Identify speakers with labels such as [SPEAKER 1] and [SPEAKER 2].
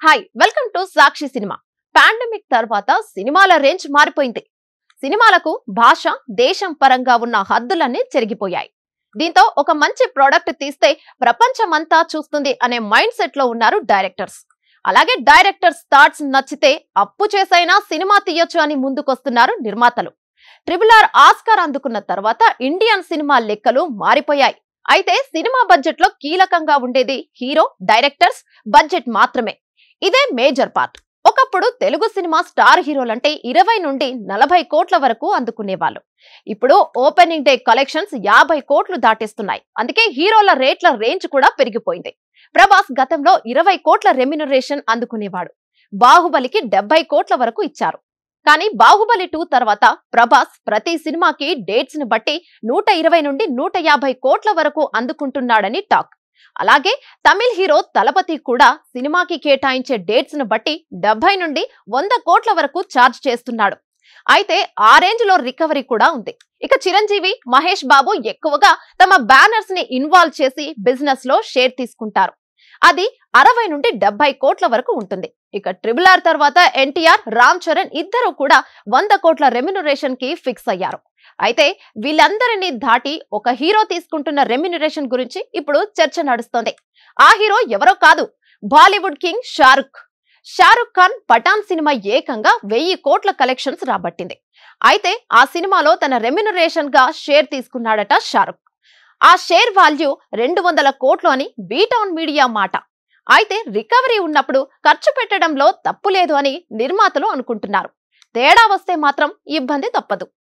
[SPEAKER 1] hi welcome to Sakshi cinema pandemic తర్వాత సినిమాల range మారిపోయింది సినిమాలకు భాష దేశం పరంగా ఉన్న హద్దులన్నీ చెరిగిపోయాయి దీంతో ఒక మంచి ప్రోడక్ట్ తీస్తే ప్రపంచమంతా చూస్తుంది అనే మైండ్ సెట్ లో ఉన్నారు డైరెక్టర్స్ అలాగే డైరెక్టర్స్ థాట్స్ నచ్చితే అప్పు చేసైనా సినిమా తీయొచ్చు అని ముందుకొస్తున్నారు నిర్మాతలు ట్రిపుల్ ఆర్ ఆస్కార్ అందుకున్న తర్వాత ఇండియన్ సినిమా లెక్కలు మారిపోయాయి అయితే సినిమా బడ్జెట్ లో కీలకంగా ఉండేది హీరో డైరెక్టర్స్ బడ్జెట్ మాత్రమే ఇదే మేజర్ పార్ట్ ఒకప్పుడు తెలుగు సినిమా స్టార్ హీరోలంటే ఇరవై నుండి నలభై కోట్ల వరకు అందుకునేవాళ్ళు ఇప్పుడు ఓపెనింగ్ డే కలెక్షన్స్ యాభై కోట్లు దాటేస్తున్నాయి అందుకే హీరోల రేట్ల రేంజ్ కూడా పెరిగిపోయింది ప్రభాస్ గతంలో ఇరవై కోట్ల రెమ్యునరేషన్ అందుకునేవాడు బాహుబలికి డెబ్బై కోట్ల వరకు ఇచ్చారు కానీ బాహుబలి టూ తర్వాత ప్రభాస్ ప్రతి సినిమాకి డేట్స్ ని బట్టి నూట ఇరవై నుండి నూట యాభై కోట్ల వరకు అందుకుంటున్నాడని టాక్ అలాగే తమిళ్ హీరో తలపతి కూడా సినిమాకి కేటాయించే డేట్స్ ను బట్టి డెబ్బై నుండి వంద కోట్ల వరకు ఛార్జ్ చేస్తున్నాడు అయితే ఆ రేంజ్ లో రికవరీ కూడా ఉంది ఇక చిరంజీవి మహేష్ బాబు ఎక్కువగా తమ బ్యానర్స్ ని ఇన్వాల్వ్ చేసి బిజినెస్ లో షేర్ తీసుకుంటారు అది అరవై నుండి డెబ్బై కోట్ల వరకు ఉంటుంది ఇక ట్రిబుల్ ఆర్ తర్వాత ఎన్టీఆర్ రామ్ చరణ్ ఇద్దరు కూడా వంద కోట్ల రెమ్యునరేషన్ కి ఫిక్స్ అయ్యారు అయితే వీళ్ళందరినీ దాటి ఒక హీరో తీసుకుంటున్న రెమ్యునరేషన్ గురించి ఇప్పుడు చర్చ నడుస్తోంది ఆ హీరో ఎవరో కాదు Bollywood king Shahrukh Shahrukh Khan Pathaan cinema ఏకంగా వెయ్యి కోట్ల కలెక్షన్స్ రాబట్టింది అయితే ఆ సినిమాలో తన రెమ్యునరేషన్ గా షేర్ తీసుకున్నాడట షారుఖ్ ఆ షేర్ వాల్యూ రెండు వందల కోట్లు అని బీటౌన్ మీడియా మాట అయితే రికవరీ ఉన్నప్పుడు ఖర్చు పెట్టడంలో తప్పు లేదు అని నిర్మాతలు అనుకుంటున్నారు తేడా వస్తే మాత్రం ఇబ్బంది తప్పదు